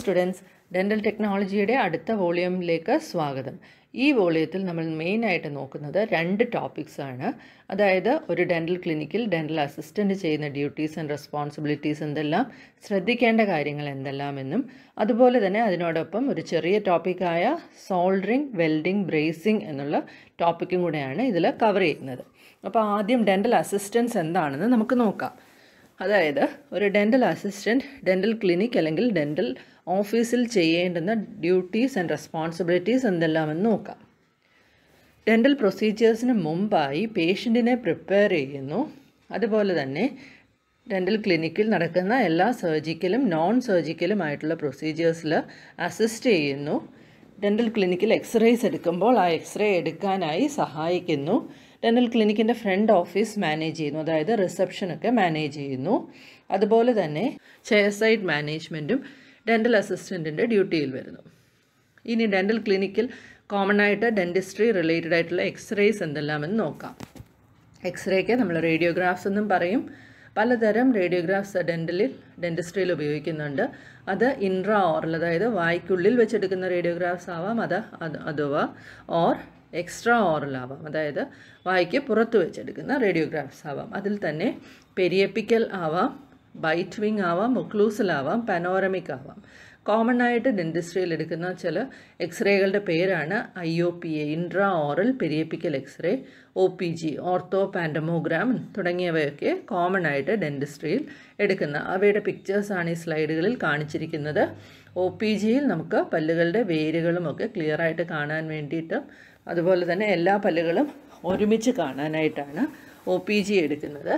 Students dental ടെക്നോളജിയുടെ അടുത്ത വോളിയമിലേക്ക് സ്വാഗതം ഈ വോളിയത്തിൽ നമ്മൾ മെയിനായിട്ട് നോക്കുന്നത് രണ്ട് ടോപ്പിക്സ് ആണ് അതായത് ഒരു ഡെൻ്റൽ ക്ലിനിക്കിൽ ഡെൻ്റൽ അസിസ്റ്റൻ്റ് ചെയ്യുന്ന ഡ്യൂട്ടീസ് ആൻഡ് റെസ്പോൺസിബിലിറ്റീസ് എന്തെല്ലാം ശ്രദ്ധിക്കേണ്ട കാര്യങ്ങൾ എന്തെല്ലാമെന്നും അതുപോലെ തന്നെ അതിനോടൊപ്പം ഒരു ചെറിയ ടോപ്പിക്കായ സോൾഡറിങ് വെൽഡിംഗ് ബ്രേസിംഗ് എന്നുള്ള ടോപ്പിക്കും കൂടെയാണ് ഇതിൽ കവർ ചെയ്യുന്നത് അപ്പോൾ ആദ്യം ഡെൻ്റൽ അസിസ്റ്റൻസ് എന്താണെന്ന് നമുക്ക് നോക്കാം അതായത് ഒരു ഡെൻ്റൽ അസിസ്റ്റൻറ്റ് ഡെൻ്റൽ ക്ലിനിക് അല്ലെങ്കിൽ ഡെൻ്റൽ ഓഫീസിൽ ചെയ്യേണ്ടുന്ന ഡ്യൂട്ടീസ് ആൻഡ് റെസ്പോൺസിബിലിറ്റീസ് എന്തെല്ലാമെന്ന് നോക്കാം ഡെൻ്റൽ പ്രൊസീജിയേഴ്സിന് മുമ്പായി പേഷ്യൻറ്റിനെ പ്രിപ്പയർ ചെയ്യുന്നു അതുപോലെ തന്നെ ഡെൻ്റൽ ക്ലിനിക്കിൽ നടക്കുന്ന എല്ലാ സർജിക്കലും നോൺ സർജിക്കലും ആയിട്ടുള്ള പ്രൊസീജിയേഴ്സിൽ അസിസ്റ്റ് ചെയ്യുന്നു ഡെൻ്റൽ ക്ലിനിക്കിൽ എക്സ്റേസ് എടുക്കുമ്പോൾ ആ എക്സ്റേ എടുക്കാനായി സഹായിക്കുന്നു ഡെൻ്റൽ ക്ലിനിക്കിൻ്റെ ഫ്രണ്ട് ഓഫീസ് മാനേജ് ചെയ്യുന്നു അതായത് റിസപ്ഷനൊക്കെ മാനേജ് ചെയ്യുന്നു അതുപോലെ തന്നെ ചെയർ സൈഡ് മാനേജ്മെൻറ്റും ഡെൻ്റൽ അസിസ്റ്റൻറ്റിൻ്റെ ഡ്യൂട്ടിയിൽ വരുന്നു ഇനി ഡെൻ്റൽ ക്ലിനിക്കിൽ കോമൺ ആയിട്ട് ഡെൻറ്റിസ്ട്രി റിലേറ്റഡ് ആയിട്ടുള്ള എക്സ്റേസ് എന്തെല്ലാമെന്ന് നോക്കാം എക്സ്റേക്ക് നമ്മൾ റേഡിയോഗ്രാഫ്സ് എന്നും പറയും പലതരം റേഡിയോഗ്രാഫ്സ് ഡെൻ്റലിൽ ഡെൻറ്റിസ്ട്രിയിൽ ഉപയോഗിക്കുന്നുണ്ട് അത് ഇൻട്രാ ഓറൽ അതായത് വായ്ക്കുള്ളിൽ വെച്ചെടുക്കുന്ന റേഡിയോഗ്രാഫ്സ് ആവാം അത് അത് അഥവാ ഓർ എക്സ്ട്രാ ഓറൽ ആവാം അതായത് വായിക്ക് പുറത്ത് വെച്ചെടുക്കുന്ന റേഡിയോഗ്രാഫ്സ് ആവാം അതിൽ തന്നെ പെരിയപ്പിക്കൽ ആവാം ബൈറ്റ് വിങ് ആവാം ഒക്ലൂസൽ ആവാം പനോറമിക് ആവാം കോമൺ ആയിട്ട് ഡെൻറ്റിസ്ട്രിയിൽ എടുക്കുന്ന ചില എക്സ്റേകളുടെ പേരാണ് I O P A intra oral periapical x-ray O P G orthopantomogram തുടങ്ങിയവയൊക്കെ കോമൺ ആയിട്ട് ഡെൻറ്റിസ്ട്രിയിൽ എടുക്കുന്ന അവയുടെ പിക്ചേഴ്സാണ് ഈ സ്ലൈഡുകളിൽ കാണിച്ചിരിക്കുന്നത് ഒ പി ജിയിൽ നമുക്ക് പല്ലുകളുടെ വേരുകളുമൊക്കെ ക്ലിയർ ആയിട്ട് കാണാൻ വേണ്ടിയിട്ട് അതുപോലെ തന്നെ എല്ലാ പല്ലുകളും ഒരുമിച്ച് കാണാനായിട്ടാണ് ഒ പി ജി എടുക്കുന്നത്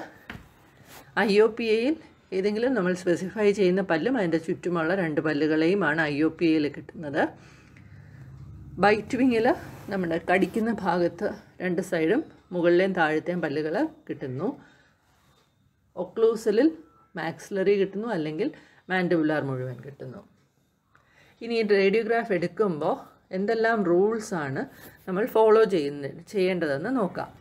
ഐ ഒ പി എയിൽ ഏതെങ്കിലും നമ്മൾ സ്പെസിഫൈ ചെയ്യുന്ന പല്ലും അതിൻ്റെ ചുറ്റുമുള്ള രണ്ട് പല്ലുകളെയുമാണ് ഐ ഒ പി എയിൽ കിട്ടുന്നത് ബൈറ്റ് വിങ്ങിൽ നമ്മുടെ കടിക്കുന്ന ഭാഗത്ത് രണ്ട് സൈഡും മുകളിലെയും താഴത്തെയും പല്ലുകൾ കിട്ടുന്നു ഒക്ലൂസലിൽ മാക്സിലറി കിട്ടുന്നു അല്ലെങ്കിൽ മാൻഡിബുലാർ മുഴുവൻ കിട്ടുന്നു ഇനി റേഡിയോഗ്രാഫ് എടുക്കുമ്പോൾ എന്തെല്ലാം റൂൾസാണ് നമ്മൾ ഫോളോ ചെയ്യുന്ന ചെയ്യേണ്ടതെന്ന് നോക്കാം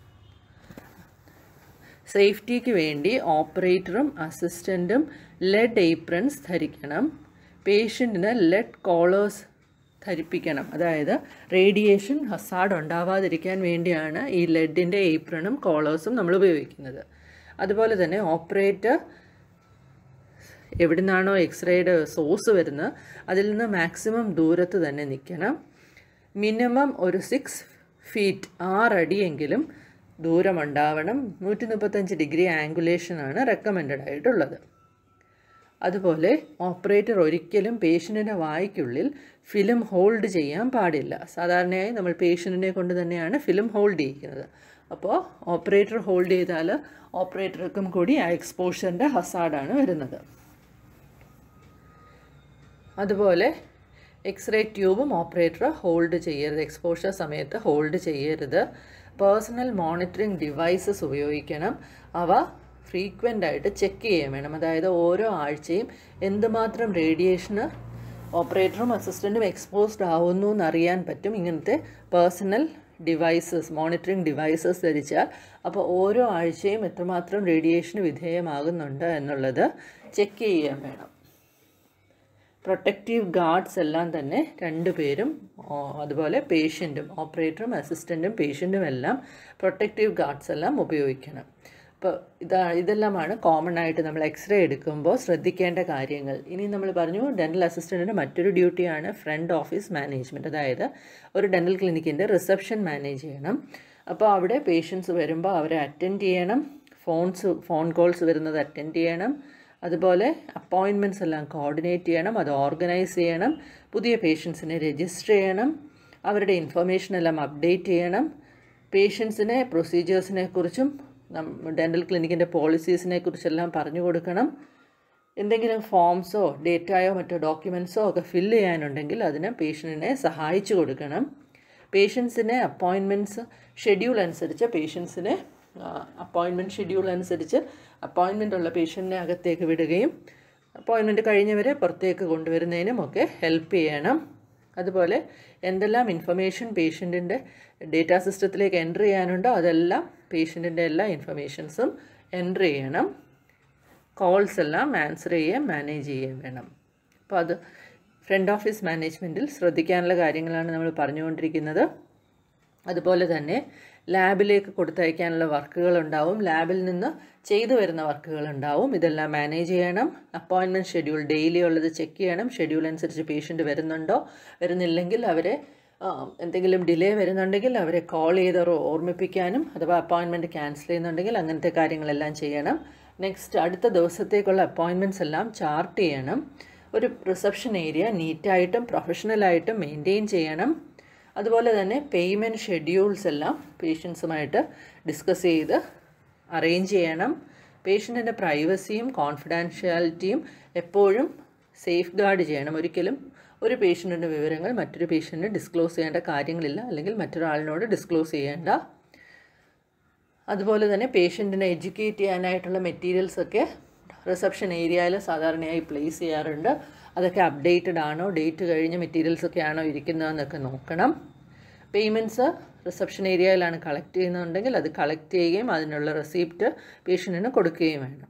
സേഫ്റ്റിക്ക് വേണ്ടി ഓപ്പറേറ്ററും അസിസ്റ്റൻറ്റും ലെഡ് ഏപ്രൺസ് ധരിക്കണം പേഷ്യൻറ്റിന് ലെഡ് കോളേഴ്സ് ധരിപ്പിക്കണം അതായത് റേഡിയേഷൻ ഹസാഡ് ഉണ്ടാവാതിരിക്കാൻ വേണ്ടിയാണ് ഈ ലെഡിൻ്റെ ഏപ്രണും കോളേഴ്സും നമ്മൾ ഉപയോഗിക്കുന്നത് അതുപോലെ തന്നെ ഓപ്പറേറ്റർ എവിടെ നിന്നാണോ എക്സ്റേയുടെ സോഴ്സ് വരുന്നത് അതിൽ നിന്ന് മാക്സിമം ദൂരത്ത് തന്നെ നിൽക്കണം മിനിമം ഒരു സിക്സ് ഫീറ്റ് ആറടിയെങ്കിലും ദൂരമുണ്ടാവണം നൂറ്റി മുപ്പത്തഞ്ച് ഡിഗ്രി ആംഗുലേഷനാണ് റെക്കമെൻഡഡ് ആയിട്ടുള്ളത് അതുപോലെ ഓപ്പറേറ്റർ ഒരിക്കലും പേഷ്യൻറ്റിൻ്റെ വായ്ക്കുള്ളിൽ ഫിലിം ഹോൾഡ് ചെയ്യാൻ പാടില്ല സാധാരണയായി നമ്മൾ പേഷ്യൻറ്റിനെ കൊണ്ട് തന്നെയാണ് ഫിലിം ഹോൾഡ് ചെയ്യിക്കുന്നത് അപ്പോൾ ഓപ്പറേറ്റർ ഹോൾഡ് ചെയ്താൽ ഓപ്പറേറ്റർക്കും കൂടി ആ എക്സ്പോഷറിൻ്റെ ഹസാഡാണ് വരുന്നത് അതുപോലെ എക്സ്റേ ട്യൂബും ഓപ്പറേറ്റർ ഹോൾഡ് ചെയ്യരുത് എക്സ്പോഷർ സമയത്ത് ഹോൾഡ് ചെയ്യരുത് പേഴ്സണൽ മോണിറ്ററിംഗ് ഡിവൈസസ് ഉപയോഗിക്കണം അവ ഫ്രീക്വൻ്റ് ആയിട്ട് ചെക്ക് ചെയ്യാൻ വേണം അതായത് ഓരോ ആഴ്ചയും എന്തുമാത്രം റേഡിയേഷന് ഓപ്പറേറ്ററും അസിസ്റ്റൻറ്റും എക്സ്പോസ്ഡ് ആവുന്നു എന്നറിയാൻ പറ്റും ഇങ്ങനത്തെ പേഴ്സണൽ ഡിവൈസസ് മോണിറ്ററിംഗ് ഡിവൈസസ് ധരിച്ചാൽ അപ്പോൾ ഓരോ ആഴ്ചയും എത്രമാത്രം റേഡിയേഷന് വിധേയമാകുന്നുണ്ട് എന്നുള്ളത് ചെക്ക് ചെയ്യാൻ വേണം പ്രൊട്ടക്റ്റീവ് ഗാർഡ്സ് എല്ലാം തന്നെ രണ്ടുപേരും അതുപോലെ പേഷ്യൻറ്റും ഓപ്പറേറ്ററും അസിസ്റ്റൻറ്റും പേഷ്യൻറ്റും എല്ലാം പ്രൊട്ടക്റ്റീവ് ഗാർഡ്സ് എല്ലാം ഉപയോഗിക്കണം അപ്പോൾ ഇതാ ഇതെല്ലാമാണ് കോമൺ ആയിട്ട് നമ്മൾ എക്സ്റേ എടുക്കുമ്പോൾ ശ്രദ്ധിക്കേണ്ട കാര്യങ്ങൾ ഇനി നമ്മൾ പറഞ്ഞു ഡെൻ്റൽ അസിസ്റ്റൻറ്റിൻ്റെ മറ്റൊരു ഡ്യൂട്ടിയാണ് ഫ്രണ്ട് ഓഫീസ് മാനേജ്മെൻറ്റ് അതായത് ഒരു ഡെൻ്റൽ ക്ലിനിക്കിൻ്റെ റിസപ്ഷൻ മാനേജ് ചെയ്യണം അപ്പോൾ അവിടെ പേഷ്യൻസ് വരുമ്പോൾ അവരെ അറ്റൻഡ് ചെയ്യണം ഫോൺസ് ഫോൺ കോൾസ് വരുന്നത് അറ്റൻഡ് ചെയ്യണം അതുപോലെ അപ്പോയിൻമെൻറ്റ്സ് എല്ലാം കോർഡിനേറ്റ് ചെയ്യണം അത് ഓർഗനൈസ് ചെയ്യണം പുതിയ പേഷ്യൻസിനെ രജിസ്റ്റർ ചെയ്യണം അവരുടെ ഇൻഫർമേഷൻ എല്ലാം അപ്ഡേറ്റ് ചെയ്യണം പേഷ്യൻസിനെ പ്രൊസീജിയേഴ്സിനെ കുറിച്ചും ഡെൻ്റൽ ക്ലിനിക്കിൻ്റെ പോളിസീസിനെ കുറിച്ചെല്ലാം പറഞ്ഞു കൊടുക്കണം എന്തെങ്കിലും ഫോംസോ ഡേറ്റായോ മറ്റോ ഡോക്യുമെൻസോ ഒക്കെ ഫില്ല് ചെയ്യാനുണ്ടെങ്കിൽ അതിന് പേഷ്യൻറ്റിനെ സഹായിച്ചു കൊടുക്കണം പേഷ്യൻസിനെ അപ്പോയിൻമെൻറ്റ്സ് ഷെഡ്യൂൾ അനുസരിച്ച് പേഷ്യൻസിനെ അപ്പോയിൻമെൻറ്റ് ഷെഡ്യൂൾ അനുസരിച്ച് അപ്പോയിൻമെൻ്റ് ഉള്ള പേഷ്യൻറ്റിനെ അകത്തേക്ക് വിടുകയും അപ്പോയിൻമെൻറ്റ് കഴിഞ്ഞവരെ പുറത്തേക്ക് കൊണ്ടുവരുന്നതിനും ഒക്കെ ഹെൽപ്പ് ചെയ്യണം അതുപോലെ എന്തെല്ലാം ഇൻഫർമേഷൻ പേഷ്യൻറ്റിൻ്റെ ഡേറ്റാ സിസ്റ്റത്തിലേക്ക് എൻ്റർ ചെയ്യാനുണ്ടോ അതെല്ലാം പേഷ്യൻറ്റിൻ്റെ എല്ലാ ഇൻഫർമേഷൻസും എൻ്റർ ചെയ്യണം കോൾസ് എല്ലാം ആൻസർ ചെയ്യാൻ മാനേജ് ചെയ്യാൻ വേണം അപ്പോൾ അത് ഫ്രണ്ട് ഓഫീസ് മാനേജ്മെൻറ്റിൽ ശ്രദ്ധിക്കാനുള്ള കാര്യങ്ങളാണ് നമ്മൾ പറഞ്ഞുകൊണ്ടിരിക്കുന്നത് അതുപോലെ തന്നെ ലാബിലേക്ക് കൊടുത്തയക്കാനുള്ള വർക്കുകൾ ഉണ്ടാവും ലാബിൽ നിന്ന് ചെയ്തു വരുന്ന വർക്കുകൾ ഉണ്ടാവും ഇതെല്ലാം മാനേജ് ചെയ്യണം അപ്പോയിൻമെൻറ്റ് ഷെഡ്യൂൾ ഡെയിലി ഉള്ളത് ചെക്ക് ചെയ്യണം ഷെഡ്യൂൾ അനുസരിച്ച് പേഷ്യൻ്റ് വരുന്നുണ്ടോ വരുന്നില്ലെങ്കിൽ അവരെ ആ, എന്തെങ്കിലും ഡിലേ വരുന്നുണ്ടെങ്കിൽ അവരെ കോൾ ചെയ്ത് ഓർമ്മിപ്പിക്കാനും അഥവാ അപ്പോയിൻമെൻറ്റ് ക്യാൻസൽ ചെയ്യുന്നുണ്ടെങ്കിൽ അങ്ങനത്തെ കാര്യങ്ങളെല്ലാം ചെയ്യണം നെക്സ്റ്റ് അടുത്ത ദിവസത്തേക്കുള്ള അപ്പോയിൻമെൻറ്റ്സ് എല്ലാം ചാർട്ട് ചെയ്യണം ഒരു റിസപ്ഷൻ ഏരിയ നീറ്റായിട്ടും പ്രൊഫഷണലായിട്ടും മെയിൻറ്റെയിൻ ചെയ്യണം അതുപോലെ തന്നെ പേയ്മെൻറ്റ് ഷെഡ്യൂൾസ് എല്ലാം പേഷ്യൻസുമായിട്ട് ഡിസ്കസ് ചെയ്ത് അറേഞ്ച് ചെയ്യണം പേഷ്യൻറ്റിൻ്റെ പ്രൈവസിയും കോൺഫിഡൻഷ്യാലിറ്റിയും എപ്പോഴും സേഫ് ഗാർഡ് ചെയ്യണം ഒരിക്കലും ഒരു പേഷ്യൻറ്റിൻ്റെ വിവരങ്ങൾ മറ്റൊരു പേഷ്യൻറ്റിന് ഡിസ്ക്ലോസ് ചെയ്യേണ്ട കാര്യങ്ങളില്ല അല്ലെങ്കിൽ മറ്റൊരാളിനോട് ഡിസ്ക്ലോസ് ചെയ്യേണ്ട അതുപോലെ തന്നെ പേഷ്യൻറ്റിനെ എഡ്യൂക്കേറ്റ് ചെയ്യാനായിട്ടുള്ള മെറ്റീരിയൽസ് ഒക്കെ റിസപ്ഷൻ ഏരിയയിൽ സാധാരണയായി പ്ലേസ് ചെയ്യാറുണ്ട് അതൊക്കെ അപ്ഡേറ്റഡ് ആണോ ഡേറ്റ് കഴിഞ്ഞ മെറ്റീരിയൽസ് ഒക്കെ ആണോ ഇരിക്കുന്നതെന്നൊക്കെ നോക്കണം പേയ്മെൻറ്റ്സ് റിസപ്ഷൻ ഏരിയയിലാണ് കളക്ട് ചെയ്യുന്നുണ്ടെങ്കിൽ അത് കളക്ട് ചെയ്യുകയും അതിനുള്ള റെസിപ്റ്റ് പേഷ്യൻറ്റിന് കൊടുക്കുകയും വേണം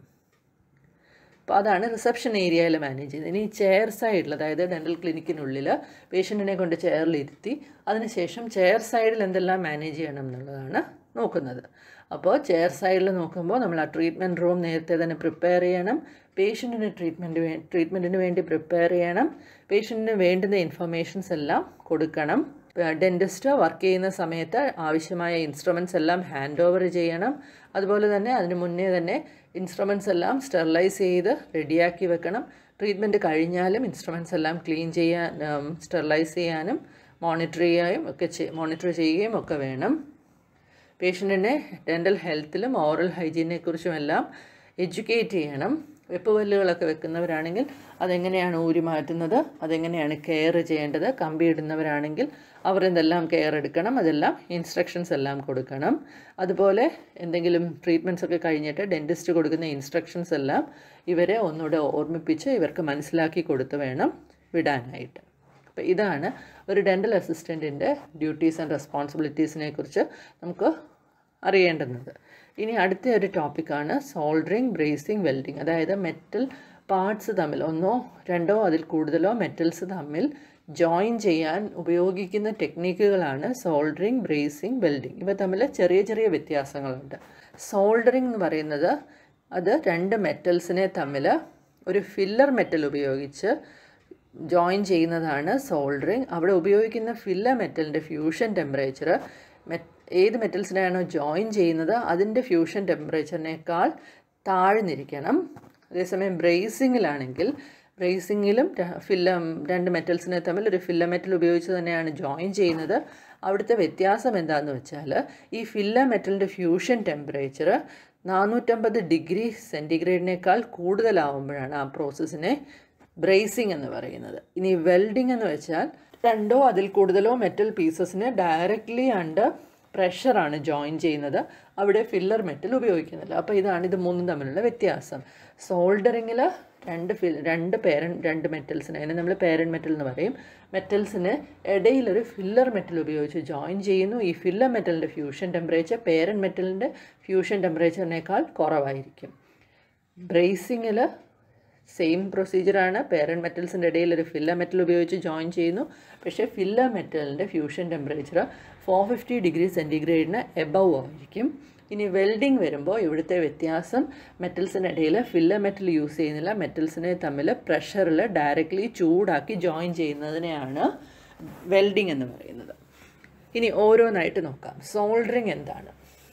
അപ്പോൾ അതാണ് റിസപ്ഷൻ ഏരിയയിൽ മാനേജ് ചെയ്യുന്നത് ഇനി ചെയർ സൈഡിൽ അതായത് ഡെൻ്റൽ ക്ലിനിക്കിനുള്ളിൽ പേഷ്യൻറ്റിനെ കൊണ്ട് ചെയറിലിരുത്തി അതിനുശേഷം ചെയർ സൈഡിൽ എന്തെല്ലാം മാനേജ് ചെയ്യണം എന്നുള്ളതാണ് നോക്കുന്നത് അപ്പോൾ ചെയർ സൈഡിൽ നോക്കുമ്പോൾ നമ്മൾ ആ ട്രീറ്റ്മെൻറ്റ് റൂം നേരത്തെ തന്നെ പ്രിപ്പയർ ചെയ്യണം പേഷ്യൻറ്റിന് ട്രീറ്റ്മെൻറ്റ് വേ ട്രീറ്റ്മെൻറ്റിന് വേണ്ടി പ്രിപ്പയർ ചെയ്യണം പേഷ്യൻറ്റിന് വേണ്ടുന്ന ഇൻഫർമേഷൻസ് എല്ലാം കൊടുക്കണം ഡെൻറ്റിസ്റ്റ് വർക്ക് ചെയ്യുന്ന സമയത്ത് ആവശ്യമായ ഇൻസ്ട്രുമെൻറ്റ്സ് എല്ലാം ഹാൻഡ് ഓവർ ചെയ്യണം അതുപോലെ തന്നെ അതിന് മുന്നേ തന്നെ ഇൻസ്ട്രുമെൻറ്റ്സ് എല്ലാം സ്റ്റെറിലൈസ് ചെയ്ത് റെഡിയാക്കി വെക്കണം ട്രീറ്റ്മെൻറ്റ് കഴിഞ്ഞാലും ഇൻസ്ട്രുമെൻറ്റ്സ് എല്ലാം ക്ലീൻ ചെയ്യാൻ സ്റ്റെറിലൈസ് ചെയ്യാനും മോണിറ്റർ ചെയ്യാനും ഒക്കെ മോണിറ്റർ ചെയ്യുകയും ഒക്കെ വേണം പേഷ്യൻറ്റിനെ ഡെൻ്റൽ ഹെൽത്തിലും ഓറൽ ഹൈജീനെ കുറിച്ചും എല്ലാം എഡ്യൂക്കേറ്റ് ചെയ്യണം വെപ്പുപല്ലുകളൊക്കെ വെക്കുന്നവരാണെങ്കിൽ അതെങ്ങനെയാണ് ഊരി മാറ്റുന്നത് അതെങ്ങനെയാണ് കെയർ ചെയ്യേണ്ടത് കമ്പി ഇടുന്നവരാണെങ്കിൽ അവർ എന്തെല്ലാം കെയർ എടുക്കണം അതെല്ലാം ഇൻസ്ട്രക്ഷൻസ് എല്ലാം കൊടുക്കണം അതുപോലെ എന്തെങ്കിലും ട്രീറ്റ്മെൻറ്റ്സ് ഒക്കെ കഴിഞ്ഞിട്ട് ഡെൻറ്റിസ്റ്റ് കൊടുക്കുന്ന ഇൻസ്ട്രക്ഷൻസ് എല്ലാം ഇവരെ ഒന്നുകൂടെ ഓർമ്മിപ്പിച്ച് ഇവർക്ക് മനസ്സിലാക്കി കൊടുത്ത് വേണം വിടാനായിട്ട് അപ്പോൾ ഇതാണ് ഒരു ഡെൻ്റൽ അസിസ്റ്റൻറ്റിൻ്റെ ഡ്യൂട്ടീസ് ആൻഡ് റെസ്പോൺസിബിലിറ്റീസിനെ കുറിച്ച് നമുക്ക് അറിയേണ്ടുന്നത് ഇനി അടുത്ത ഒരു ടോപ്പിക്കാണ് സോൾഡറിങ് ബ്രേസിങ് വെൽഡിങ് അതായത് മെറ്റൽ പാർട്സ് തമ്മിൽ ഒന്നോ രണ്ടോ അതിൽ കൂടുതലോ മെറ്റൽസ് തമ്മിൽ ജോയിൻ ചെയ്യാൻ ഉപയോഗിക്കുന്ന ടെക്നിക്കുകളാണ് സോൾഡറിങ് ബ്രേസിങ് വെൽഡിങ് ഇവ തമ്മിൽ ചെറിയ ചെറിയ വ്യത്യാസങ്ങളുണ്ട് സോൾഡറിങ് എന്ന് പറയുന്നത് അത് രണ്ട് മെറ്റൽസിനെ തമ്മിൽ ഒരു ഫില്ലർ മെറ്റൽ ഉപയോഗിച്ച് ജോയിൻ ചെയ്യുന്നതാണ് സോൾഡറിങ് അവിടെ ഉപയോഗിക്കുന്ന ഫില്ലർ മെറ്റലിൻ്റെ ഫ്യൂഷൻ ടെമ്പറേച്ചർ ഏത് മെറ്റൽസിനെയാണോ ജോയിൻ ചെയ്യുന്നത് അതിൻ്റെ ഫ്യൂഷൻ ടെമ്പറേച്ചറിനേക്കാൾ താഴ്ന്നിരിക്കണം അതേസമയം ബ്രേസിങ്ങിലാണെങ്കിൽ ബ്രേസിങ്ങിലും ഫില്ലം രണ്ട് മെറ്റൽസിനെ തമ്മിൽ ഒരു ഫില്ല മെറ്റൽ ഉപയോഗിച്ച് തന്നെയാണ് ജോയിൻ ചെയ്യുന്നത് അവിടുത്തെ വ്യത്യാസം എന്താണെന്ന് വെച്ചാൽ ഈ ഫില്ല മെറ്റലിൻ്റെ ഫ്യൂഷൻ ടെമ്പറേച്ചർ നാനൂറ്റമ്പത് ഡിഗ്രി സെൻറ്റിഗ്രേഡിനേക്കാൾ കൂടുതലാവുമ്പോഴാണ് ആ പ്രോസസ്സിനെ ബ്രേസിംഗ് എന്ന് പറയുന്നത് ഇനി വെൽഡിംഗ് എന്ന് വെച്ചാൽ രണ്ടോ അതിൽ കൂടുതലോ മെറ്റൽ പീസസിനെ ഡയറക്റ്റ്ലി അണ്ടർ പ്രഷറാണ് ജോയിൻ ചെയ്യുന്നത് അവിടെ ഫില്ലർ മെറ്റൽ ഉപയോഗിക്കുന്നില്ല അപ്പോൾ ഇതാണ് ഇത് മൂന്നും തമ്മിലുള്ള വ്യത്യാസം സോൾഡറിങ്ങിൽ രണ്ട് ഫിൽ രണ്ട് പേരൻ രണ്ട് മെറ്റൽസിന് അതിനെ നമ്മൾ പേരൻ മെറ്റൽ എന്ന് പറയും മെറ്റൽസിന് ഇടയിലൊരു ഫില്ലർ മെറ്റൽ ഉപയോഗിച്ച് ജോയിൻ ചെയ്യുന്നു ഈ ഫില്ലർ മെറ്റലിൻ്റെ ഫ്യൂഷൻ ടെമ്പറേച്ചർ പേരൻ മെറ്റലിൻ്റെ ഫ്യൂഷൻ ടെമ്പറേച്ചറിനേക്കാൾ കുറവായിരിക്കും ബ്രേസിങ്ങിൽ സെയിം പ്രൊസീജിയറാണ് പേരൻ മെറ്റൽസിൻ്റെ ഇടയിൽ ഒരു ഫില്ലർ മെറ്റൽ ഉപയോഗിച്ച് ജോയിൻ ചെയ്യുന്നു പക്ഷേ ഫില്ലർ മെറ്റലിൻ്റെ fusion temperature four fifty degree സെൻറ്റിഗ്രേഡിന് എബവ് ആയിരിക്കും ഇനി വെൽഡിംഗ് വരുമ്പോൾ ഇവിടുത്തെ വ്യത്യാസം മെറ്റൽസിനിടയിൽ ഫില്ലർ മെറ്റൽ യൂസ് ചെയ്യുന്നില്ല മെറ്റൽസിനെ തമ്മിൽ പ്രഷറിൽ ഡയറക്റ്റ്ലി ചൂടാക്കി ജോയിൻ ചെയ്യുന്നതിനെയാണ് വെൽഡിംഗ് എന്ന് പറയുന്നത് ഇനി ഓരോന്നായിട്ട് നോക്കാം സോൾഡറിങ് എന്താണ്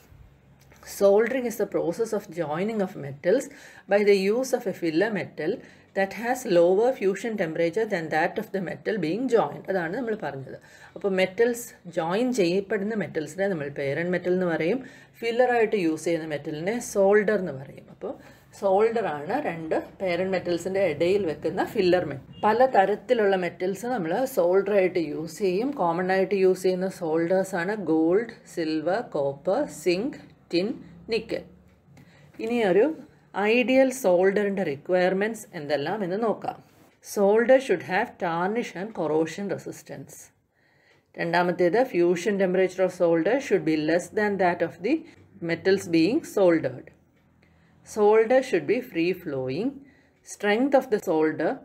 Soldering is the process of joining of metals by the use of a filler metal that has lower fusion temperature than that of the metal being joined. അതാണ് നമ്മൾ പറഞ്ഞത് അപ്പോൾ മെറ്റൽസ് ജോയിൻ ചെയ്യപ്പെടുന്ന മെറ്റൽസിനെ നമ്മൾ പേരൻ മെറ്റൽ എന്ന് പറയും ഫില്ലറായിട്ട് use ചെയ്യുന്ന മെറ്റലിനെ solder എന്ന് പറയും അപ്പോൾ സോൾഡർ ആണ് രണ്ട് പേരൻ മെറ്റൽസിൻ്റെ ഇടയിൽ വെക്കുന്ന ഫില്ലർ മെറ്റൽ പല തരത്തിലുള്ള മെറ്റൽസ് നമ്മൾ സോൾഡറായിട്ട് യൂസ് ചെയ്യും കോമൺ ആയിട്ട് യൂസ് ചെയ്യുന്ന സോൾഡേഴ്സ് ആണ് gold silver copper zinc tin nickel ഇനി ഒരു ഐഡിയൽ സോൾഡറിൻ്റെ റിക്വയർമെൻറ്റ്സ് എന്തെല്ലാം എന്ന് നോക്കാം solder should have tarnish and corrosion resistance രണ്ടാമത്തേത് fusion temperature of solder should be less than that of the metals being soldered solder should be free flowing strength of the solder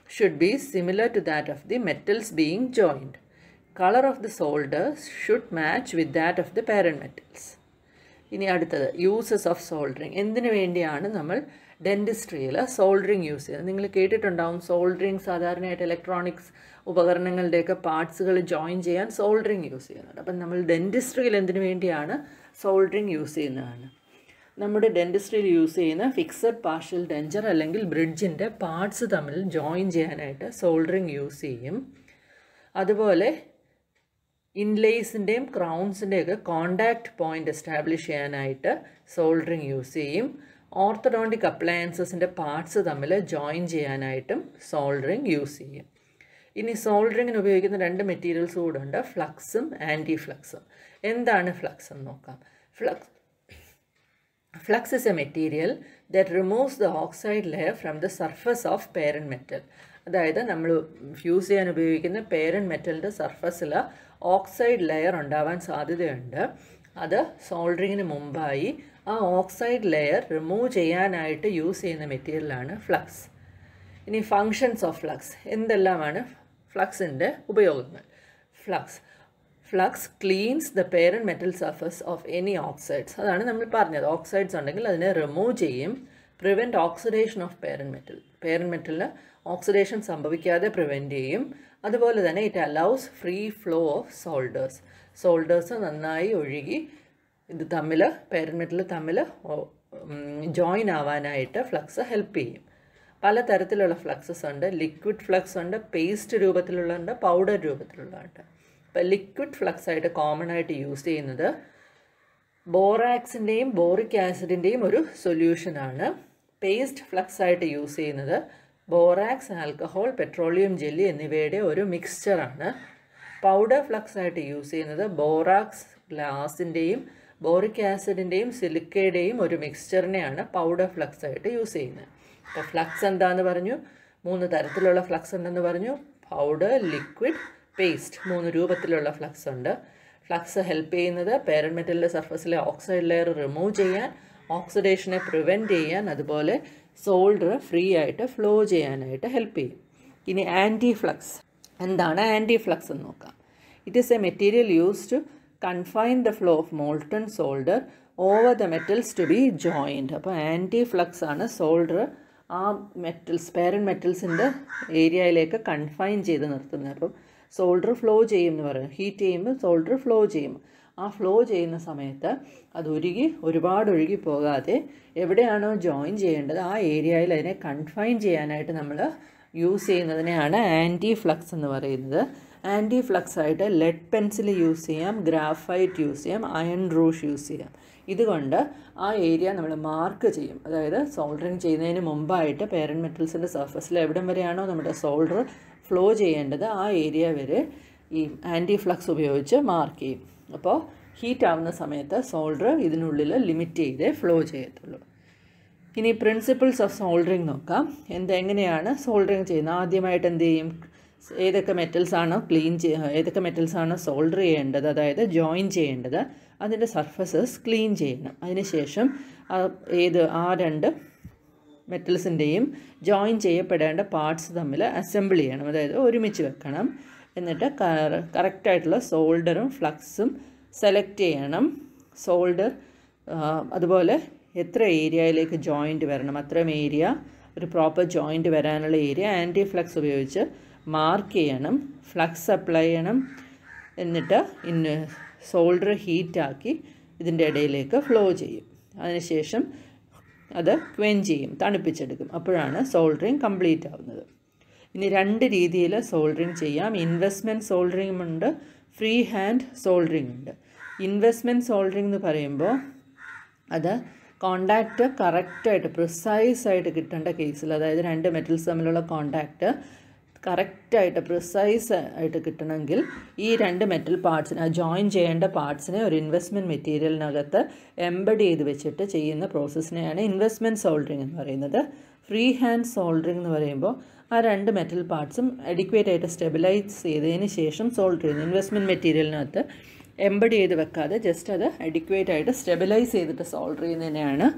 should be similar to that of the metals being joined colour of the solders should match with that of the parent metals ഇനി അടുത്തത് uses of soldering എന്തിനു വേണ്ടിയാണ് നമ്മൾ ഡെൻറ്റിസ്ട്രിയിൽ soldering use ചെയ്യുന്നത് നിങ്ങൾ കേട്ടിട്ടുണ്ടാവും soldering സാധാരണയായിട്ട് electronics ഉപകരണങ്ങളുടെയൊക്കെ പാർട്സുകൾ ജോയിൻ ചെയ്യാൻ സോൾഡറിങ് യൂസ് ചെയ്യുന്നുണ്ട് അപ്പം നമ്മൾ ഡെൻറ്റിസ്ട്രിയിൽ എന്തിനു വേണ്ടിയാണ് സോൾഡറിങ് യൂസ് ചെയ്യുന്നതാണ് നമ്മുടെ ഡെൻറ്റിസ്ട്രിയിൽ യൂസ് ചെയ്യുന്ന ഫിക്സഡ് പാർഷ്യൽ ഡെഞ്ചർ അല്ലെങ്കിൽ ബ്രിഡ്ജിൻ്റെ പാർട്സ് തമ്മിൽ ജോയിൻ ചെയ്യാനായിട്ട് സോൾഡറിങ് യൂസ് ചെയ്യും അതുപോലെ ഇൻലേസിൻ്റെയും ക്രൗൺസിൻ്റെയൊക്കെ കോണ്ടാക്ട് പോയിൻ്റ് എസ്റ്റാബ്ലിഷ് ചെയ്യാനായിട്ട് സോൾഡറിങ് യൂസ് ചെയ്യും ഓർത്തഡോണ്ടിക് അപ്ലയൻസസിൻ്റെ പാർട്സ് തമ്മിൽ ജോയിൻ ചെയ്യാനായിട്ടും സോൾഡറിങ് യൂസ് ചെയ്യും ഇനി സോൾഡറിങ്ങിന് ഉപയോഗിക്കുന്ന രണ്ട് മെറ്റീരിയൽസ് കൂടെ ഉണ്ട് ഫ്ലക്സും ആൻറ്റി ഫ്ലക്സും എന്താണ് ഫ്ലക്സ് എന്ന് നോക്കാം flux flux is a material that removes the oxide layer from the surface of parent metal അതായത് നമ്മൾ ഫ്യൂസ് ചെയ്യാൻ ഉപയോഗിക്കുന്ന പേരൻ മെറ്റലിൻ്റെ സർഫസിൽ ഓക്സൈഡ് ലെയർ ഉണ്ടാവാൻ സാധ്യതയുണ്ട് അത് സോൾഡറിങ്ങിന് മുമ്പായി ആ ഓക്സൈഡ് ലെയർ റിമൂവ് ചെയ്യാനായിട്ട് യൂസ് ചെയ്യുന്ന മെറ്റീരിയലാണ് ഫ്ലക്സ് ഇനി ഫങ്ഷൻസ് ഓഫ് ഫ്ലക്സ് എന്തെല്ലാമാണ് ഫ്ലക്സിൻ്റെ ഉപയോഗങ്ങൾ flux flux cleanses the parent metal surface of any oxides അതാണ് നമ്മൾ പറഞ്ഞത് ഓക്സൈഡ്സ് ഉണ്ടെങ്കിൽ അതിനെ റിമൂവ് ചെയ്യും prevent oxidation of parent metal parent മെറ്റലിന് ഓക്സിഡേഷൻ സംഭവിക്കാതെ പ്രിവെൻറ്റ് ചെയ്യും അതുപോലെ തന്നെ it allows free flow of solders solders നന്നായി ഒഴുകി ഇത് തമ്മിൽ പേരൻ മെറ്റൽ തമ്മിൽ ജോയിൻ ആവാനായിട്ട് ഫ്ലക്സ് ഹെൽപ്പ് ചെയ്യും പല തരത്തിലുള്ള ഫ്ലക്സസ് ഉണ്ട് ലിക്വിഡ് ഫ്ലക്സ് ഉണ്ട് പേസ്റ്റ് രൂപത്തിലുള്ളുണ്ട് പൗഡർ രൂപത്തിലുള്ളതുണ്ട് ഇപ്പോൾ ലിക്വിഡ് ഫ്ലക്സ് ആയിട്ട് കോമൺ ആയിട്ട് യൂസ് ചെയ്യുന്നത് ബോറാക്സിൻ്റെയും ബോറിക് ആസിഡിൻ്റെയും ഒരു സൊല്യൂഷനാണ് പേസ്റ്റ് ഫ്ലക്സ് ആയിട്ട് യൂസ് ചെയ്യുന്നത് ബോറാക്സ് ആൽക്കഹോൾ പെട്രോളിയം ജെല്ലി എന്നിവയുടെ ഒരു മിക്സ്ചറാണ് പൗഡർ ഫ്ലക്സ് ആയിട്ട് യൂസ് ചെയ്യുന്നത് ബോറാക്സ് ഗ്ലാസിൻ്റെയും ബോറിക് ആസിഡിൻ്റെയും സിലിക്കയുടെയും ഒരു മിക്സ്ചറിനെയാണ് പൗഡർ ഫ്ലക്സ് ആയിട്ട് യൂസ് ചെയ്യുന്നത് അപ്പോൾ ഫ്ലക്സ് എന്താന്ന് പറഞ്ഞു മൂന്ന് തരത്തിലുള്ള ഫ്ലക്സ് ഉണ്ടെന്ന് പറഞ്ഞു പൗഡർ ലിക്വിഡ് പേസ്റ്റ് മൂന്ന് രൂപത്തിലുള്ള ഫ്ലക്സ് ഉണ്ട് ഫ്ലക്സ് ഹെൽപ്പ് ചെയ്യുന്നത് പേരൻ മെറ്റലിൻ്റെ സർഫസിലെ ഓക്സൈഡ് ലെയർ റിമൂവ് ചെയ്യാൻ ഓക്സിഡേഷനെ പ്രിവെൻറ്റ് ചെയ്യാൻ അതുപോലെ സോൾഡർ ഫ്രീ ആയിട്ട് ഫ്ലോ ചെയ്യാനായിട്ട് ഹെൽപ്പ് ചെയ്യും ഇനി ആൻറ്റി ഫ്ലക്സ് എന്താണ് ആൻറ്റി ഫ്ലക്സ് എന്ന് നോക്കാം it is a material use to confine the flow of molten solder over the metals to be joined അപ്പോൾ ആൻറ്റി ഫ്ലക്സ് ആണ് സോൾഡർ ആ മെറ്റൽസ് പേരൻ മെറ്റൽസിൻ്റെ ഏരിയയിലേക്ക് കൺഫൈൻ ചെയ്ത് നിർത്തുന്നത് അപ്പം സോൾഡർ ഫ്ലോ ചെയ്യും എന്ന് പറയും ഹീറ്റ് ചെയ്യുമ്പോൾ സോൾഡർ ഫ്ലോ ചെയ്യും ആ ഫ്ലോ ചെയ്യുന്ന സമയത്ത് അത് ഉരുകി ഒരുപാട് ഒഴുകി പോകാതെ എവിടെയാണോ ജോയിൻ ചെയ്യേണ്ടത് ആ ഏരിയയിൽ അതിനെ കൺഫൈൻ ചെയ്യാനായിട്ട് നമ്മൾ യൂസ് ചെയ്യുന്നതിനെയാണ് ആൻറ്റി ഫ്ലക്സ് എന്ന് പറയുന്നത് ആൻറ്റി ഫ്ലക്സ് ആയിട്ട് ലെഡ് പെൻസിൽ യൂസ് ചെയ്യാം ഗ്രാഫൈറ്റ് യൂസ് ചെയ്യാം അയൺ റൂഷ് യൂസ് ചെയ്യാം ഇതുകൊണ്ട് ആ ഏരിയ നമ്മൾ മാർക്ക് ചെയ്യും അതായത് സോൾഡറിങ് ചെയ്യുന്നതിന് മുമ്പായിട്ട് പേരൻ മെറ്റൽസിൻ്റെ സർഫസിൽ എവിടം വരെയാണോ നമ്മുടെ സോൾഡർ ഫ്ലോ ചെയ്യേണ്ടത് ആ ഏരിയ വരെ ഈ ആൻറ്റി ഫ്ലക്സ് ഉപയോഗിച്ച് മാർക്ക് ചെയ്യും അപ്പോൾ ഹീറ്റ് ആവുന്ന സമയത്ത് സോൾഡർ ഇതിനുള്ളിൽ ലിമിറ്റ് ചെയ്തേ ഫ്ലോ ചെയ്യത്തുള്ളൂ ഇനി പ്രിൻസിപ്പിൾസ് ഓഫ് സോൾഡറിങ് നോക്കാം എന്ത് എങ്ങനെയാണ് സോൾഡറിങ് ചെയ്യുന്നത് ആദ്യമായിട്ട് എന്ത് ചെയ്യും ഏതൊക്കെ മെറ്റൽസ് ആണോ ക്ലീൻ ചെയ്യുക ഏതൊക്കെ മെറ്റൽസ് ആണോ സോൾഡർ ചെയ്യേണ്ടത് അതായത് ജോയിൻ ചെയ്യേണ്ടത് അതിൻ്റെ സർഫസസ് ക്ലീൻ ചെയ്യണം അതിനുശേഷം ഏത് ആ രണ്ട് മെറ്റൽസിൻ്റെയും ജോയിൻ ചെയ്യപ്പെടേണ്ട പാർട്സ് തമ്മിൽ അസംബിൾ ചെയ്യണം അതായത് ഒരുമിച്ച് വെക്കണം എന്നിട്ട് കറക്റ്റായിട്ടുള്ള സോൾഡറും ഫ്ലക്സും സെലക്ട് ചെയ്യണം സോൾഡർ അതുപോലെ എത്ര ഏരിയയിലേക്ക് ജോയിൻറ്റ് വരണം അത്രയും ഏരിയ ഒരു പ്രോപ്പർ ജോയിൻറ്റ് വരാനുള്ള ഏരിയ ആൻറ്റി ഫ്ലക്സ് ഉപയോഗിച്ച് മാർക്ക് ചെയ്യണം ഫ്ലക്സ് അപ്ലൈ ചെയ്യണം എന്നിട്ട് ഇന്ന് സോൾഡർ ഹീറ്റാക്കി ഇതിൻ്റെ ഇടയിലേക്ക് ഫ്ലോ ചെയ്യും അതിനുശേഷം അത് ക്വെൻ ചെയ്യും തണുപ്പിച്ചെടുക്കും അപ്പോഴാണ് സോൾഡറിങ് കംപ്ലീറ്റ് ആവുന്നത് ഇനി രണ്ട് രീതിയിൽ സോൾഡറിങ് ചെയ്യാം ഇൻവെസ്റ്റ്മെൻറ്റ് സോൾഡറിങ് ഉണ്ട് ഫ്രീ ഹാൻഡ് സോൾഡറിങ് ഉണ്ട് ഇൻവെസ്റ്റ്മെൻറ്റ് സോൾഡറിങ് എന്ന് പറയുമ്പോൾ അത് കോണ്ടാക്റ്റ് കറക്റ്റായിട്ട് പ്രിസൈസായിട്ട് കിട്ടേണ്ട കേസിൽ അതായത് രണ്ട് മെറ്റൽസ് തമ്മിലുള്ള കോണ്ടാക്റ്റ് കറക്റ്റായിട്ട് പ്രിസൈസ് ആയിട്ട് കിട്ടണമെങ്കിൽ ഈ രണ്ട് മെറ്റൽ പാർട്സിനെ ജോയിൻ ചെയ്യേണ്ട പാർട്സിനെ ഒരു ഇൻവെസ്റ്റ്മെൻറ്റ് മെറ്റീരിയലിനകത്ത് എംബഡ് ചെയ്ത് വെച്ചിട്ട് ചെയ്യുന്ന പ്രോസസ്സിനെയാണ് ഇൻവെസ്റ്റ്മെൻറ്റ് സോൾഡറിങ് എന്ന് പറയുന്നത് ഫ്രീ ഹാൻഡ് സോൾഡറിങ് എന്ന് പറയുമ്പോൾ ആ രണ്ട് മെറ്റൽ പാർട്സും അഡിക്വേറ്റ് ആയിട്ട് സ്റ്റെബിലൈസ് ചെയ്തതിന് ശേഷം സോൾഡർ ചെയ്യുന്നു ഇൻവെസ്റ്റ്മെൻറ്റ് മെറ്റീരിയലിനകത്ത് എംബഡ് ചെയ്ത് വെക്കാതെ ജസ്റ്റ് അത് അഡിക്വേറ്റ് ആയിട്ട് സ്റ്റെബിലൈസ് ചെയ്തിട്ട് സോൾഡർ ചെയ്യുന്നതിനെയാണ്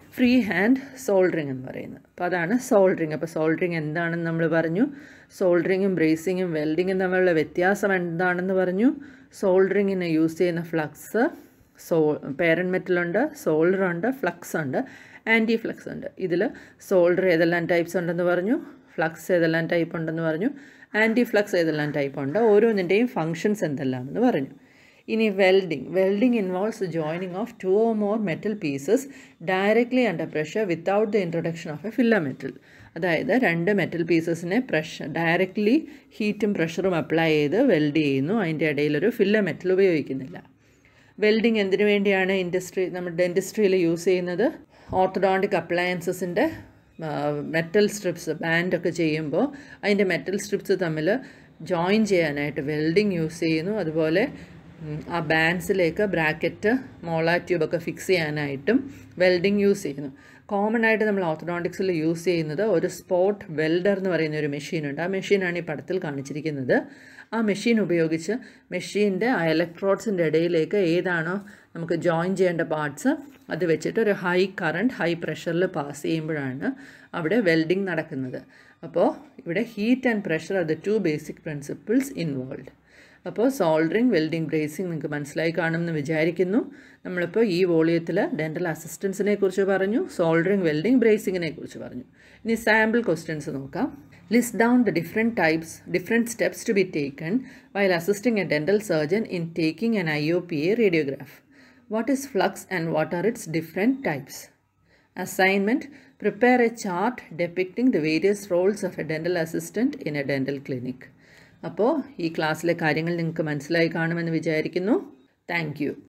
ഫ്രീ ഹാൻഡ് സോൾഡറിങ് എന്ന് പറയുന്നത് അപ്പോൾ അതാണ് സോൾഡറിങ് അപ്പോൾ സോൾഡറിങ് എന്താണെന്ന് നമ്മൾ പറഞ്ഞു സോൾഡറിങ്ങും ബ്രേസിങ്ങും വെൽഡിങ്ങും തമ്മിലുള്ള വ്യത്യാസം എന്താണെന്ന് പറഞ്ഞു സോൾഡറിങ്ങിന് യൂസ് ചെയ്യുന്ന ഫ്ലക്സ് സോ പേരൻ മെറ്റലുണ്ട് സോൾഡർ ഉണ്ട് ഫ്ലക്സ് ഉണ്ട് ആൻറ്റി ഫ്ലക്സ് ഉണ്ട് ഇതിൽ സോൾഡർ ഏതെല്ലാം ടൈപ്സ് ഉണ്ടെന്ന് പറഞ്ഞു ഫ്ലക്സ് ഏതെല്ലാം ടൈപ്പ് ഉണ്ടെന്ന് പറഞ്ഞു ആൻറ്റി ഫ്ലക്സ് ഏതെല്ലാം ടൈപ്പ് ഉണ്ട് ഓരോന്നിൻ്റെയും ഫങ്ഷൻസ് എന്തെല്ലാം എന്ന് പറഞ്ഞു ഇനി welding welding involves joining of two or more metal pieces directly under pressure without the introduction of a filler metal അതായത് രണ്ട് മെറ്റൽ പീസസിനെ പ്രഷർ ഡയറക്റ്റ്ലി ഹീറ്റും പ്രഷറും അപ്ലൈ ചെയ്ത് വെൽഡ് ചെയ്യുന്നു അതിൻ്റെ ഇടയിലൊരു ഫില്ലമെറ്റൽ ഉപയോഗിക്കുന്നില്ല വെൽഡിങ് എന്തിനു വേണ്ടിയാണ് ഇൻഡസ്ട്രി നമ്മുടെ ഡെൻറ്റിസ്ട്രിയിൽ യൂസ് ചെയ്യുന്നത് ഓർത്തഡോണ്ടിക് അപ്ലയൻസസിൻ്റെ മെറ്റൽ സ്ട്രിപ്സ് ബാൻഡൊക്കെ ചെയ്യുമ്പോൾ അതിൻ്റെ മെറ്റൽ സ്ട്രിപ്സ് തമ്മിൽ ജോയിൻ ചെയ്യാനായിട്ട് വെൽഡിങ് യൂസ് ചെയ്യുന്നു അതുപോലെ ആ ബാൻഡ്സിലേക്ക് ബ്രാക്കറ്റ് മോളാ ട്യൂബൊക്കെ ഫിക്സ് ചെയ്യാനായിട്ടും വെൽഡിങ് യൂസ് ചെയ്യുന്നു കോമൺ ആയിട്ട് നമ്മൾ ഓർത്തഡോണ്ടിക്സിൽ യൂസ് ചെയ്യുന്നത് ഒരു സ്പോട്ട് വെൽഡർ എന്ന് പറയുന്ന ഒരു മെഷീനുണ്ട് ആ മെഷീനാണ് ഈ പടത്തിൽ കാണിച്ചിരിക്കുന്നത് ആ മെഷീൻ ഉപയോഗിച്ച് മെഷീൻ്റെ ആ ഇലക്ട്രോഡ്സിൻ്റെ ഇടയിലേക്ക് ഏതാണോ നമുക്ക് ജോയിൻ ചെയ്യേണ്ട പാർട്സ് അത് വെച്ചിട്ട് ഒരു ഹൈ കറണ്ട് ഹൈ പ്രഷറിൽ പാസ് ചെയ്യുമ്പോഴാണ് അവിടെ വെൽഡിങ് നടക്കുന്നത് അപ്പോൾ ഇവിടെ heat and pressure are the two basic principles involve അപ്പോൾ സോൾഡറിങ് വെൽഡിങ് ബ്രേസിങ് നിങ്ങൾക്ക് മനസ്സിലായി കാണുമെന്ന് വിചാരിക്കുന്നു നമ്മളിപ്പോൾ ഈ വോളിയത്തിൽ ഡെൻറ്റൽ അസിസ്റ്റൻസിനെ കുറിച്ച് പറഞ്ഞു സോൾഡറിങ് വെൽഡിങ് ബ്രേസിങ്ങിനെ കുറിച്ച് പറഞ്ഞു ഇനി സാമ്പിൾ ക്വസ്റ്റ്യൻസ് നോക്കാം list down the different types different steps to be taken while assisting a dental surgeon in taking an I O P A radiograph what is flux and what are its different types Assignment Prepare a chart depicting the various roles of a dental assistant in a dental clinic. അപ്പോൾ ഈ ക്ലാസ്സിലെ കാര്യങ്ങൾ നിങ്ങൾക്ക് മനസ്സിലായി കാണുമെന്ന് വിചാരിക്കുന്നു thank